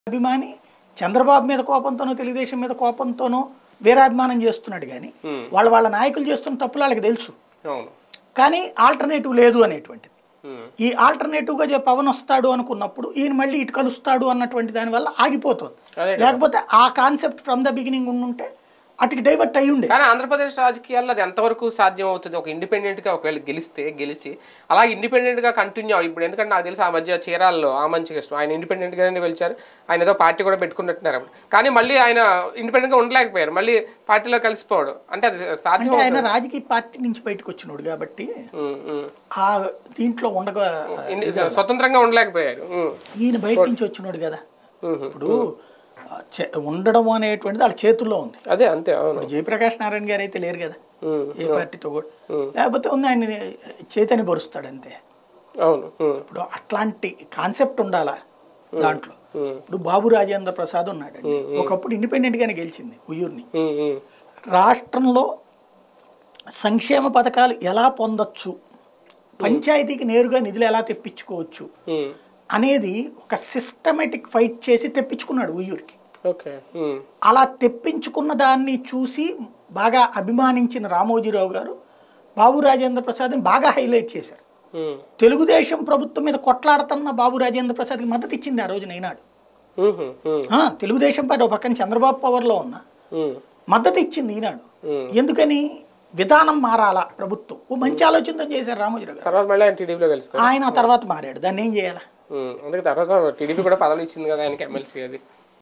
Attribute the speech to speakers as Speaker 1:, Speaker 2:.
Speaker 1: అభిమాని చంద్రబాబు మీద కోపంతోనో తెలుగుదేశం మీద కోపంతోనో వీరాభిమానం చేస్తున్నాడు కానీ
Speaker 2: Hmm.
Speaker 1: వాళ్ళ వాళ్ళ నాయకులు చేస్తున్న తప్పులు వాళ్ళకి తెలుసు
Speaker 2: అవును
Speaker 1: కానీ ఆల్టర్నేటివ్ లేదు అనేటువంటిది
Speaker 2: ఉమ్,
Speaker 1: ఈ ఆల్టర్నేటివ్గా జే పవన్ వస్తాడు అనుకున్నప్పుడు ఈయన మళ్ళీ ఇటు కలుస్తాడు అన్నటువంటి దానివల్ల ఆగిపోతుంది
Speaker 2: అదే కదా.
Speaker 1: లేకపోతే ఆ కాన్సెప్ట్ ఫ్రమ్ ద బిగినింగ్ ఉండుంటే అటుకి డైవర్ట్ అయి ఉండే
Speaker 2: కానీ ఆంధ్రప్రదేశ్ రాజకీయాల్లో అది ఎంతవరకు సాధ్యం అవుతుంది ఒక ఇండిపెండెంట్ గా ఒకవేళ గెలిస్తే గెలిచి అలా ఇండిపెండెంట్ గా కంటిన్యూ ఇప్పుడు ఎందుకంటే నాకు తెలిసి ఆ మధ్య చీరాల్లో ఆ మంచిగా ఇష్టం ఆయన ఇండిపెండెంట్ గానే గెలిచారు ఆయన ఏదో పార్టీ కూడా పెట్టుకున్నట్టున్నారు అప్పుడు కానీ మళ్ళీ ఆయన ఇండిపెండెంట్ గా ఉండలేకపోయారు మళ్ళీ పార్టీలో కలిసిపోవడం అంటే అది సాధ్యం
Speaker 1: అంటే ఆయన రాజకీయ పార్టీ నుంచి బయటకు వచ్చినోడు కాబట్టి
Speaker 2: ఉమ్, ఉమ్.
Speaker 1: ఆ దీంట్లో ఉండగా
Speaker 2: ఇన్ని- స్వతంత్రంగా ఉండలేకపోయారు ఉమ్,
Speaker 1: ఈయన బయట నుంచి వచ్చినోడు కదా
Speaker 2: ఉమ్.
Speaker 1: ఇప్పుడు ఆ, చే- ఉండడం అనేటువంటిది వాళ్ళ చేతుల్లో ఉంది
Speaker 2: అదే అంతే అవును
Speaker 1: ఇప్పుడు జయప్రకాష్ నారాయణ గారు అయితే లేరు కదా
Speaker 2: ఉమ్,
Speaker 1: ఏ పార్టీతో కూడా లేకపోతే ఉంది ఆయన చేతని పరుస్తాడు అంతే
Speaker 2: అవును ఉమ్,
Speaker 1: ఇప్పుడు అట్లాంటి కాన్సెప్ట్ ఉండాలా దాంట్లో
Speaker 2: ఉమ్,
Speaker 1: ఇప్పుడు బాబు రాజేంద్ర ప్రసాద్ ఉన్నాడండి ఒకప్పుడు ఇండిపెండెంట్ గానే గెలిచింది ఉయ్యూరిని
Speaker 2: ఉమ్, ఉమ్.
Speaker 1: రాష్ట్రంలో సంక్షేమ పథకాలు ఎలా పొందొచ్చు పంచాయతీకి నేరుగా నిధులు ఎలా తెప్పించుకోవచ్చు
Speaker 2: ఉమ్,
Speaker 1: అనేది ఒక సిస్టమేటిక్ ఫైట్ చేసి తెప్పించుకున్నాడు ఉయ్యూరికి
Speaker 2: ఓకే ఉమ్,
Speaker 1: అలా తెప్పించుకున్న దాన్ని చూసి బాగా అభిమానించిన రామోజీరావు గారు బాబు రాజేంద్ర ప్రసాద్ని బాగా హైలైట్ చేశారు
Speaker 2: ఉమ్,
Speaker 1: తెలుగుదేశం ప్రభుత్వం మీద కొట్లాడుతున్న బాబు రాజేంద్ర ప్రసాద్కి మద్దతు ఇచ్చింది ఆ రోజున ఈనాడు
Speaker 2: ఉమ్, ఉమ్,
Speaker 1: ఆ, తెలుగుదేశం పార్టీ ఒక పక్కన చంద్రబాబు పవర్లో ఉన్న
Speaker 2: ఉమ్,
Speaker 1: మద్దతు ఇచ్చింది ఈనాడు
Speaker 2: ఉమ్.
Speaker 1: ఎందుకని విధానం మారాలా ప్రభుత్వం ఓ మంచి ఆలోచనతో చేశారు రామోజీరావు గారు
Speaker 2: తర్వాత మళ్ళీ ఆయన టీడీపీలో కలిసిపోయారు
Speaker 1: ఆయన ఆ తర్వాత మారాడు దాన్ని ఏం చేయాలా
Speaker 2: ఉమ్, అందుకే తర్వాత టీడీపీ కూడా పదవులు ఇచ్చింది కదా ఆయనకి ఎమ్మెల్సీ అది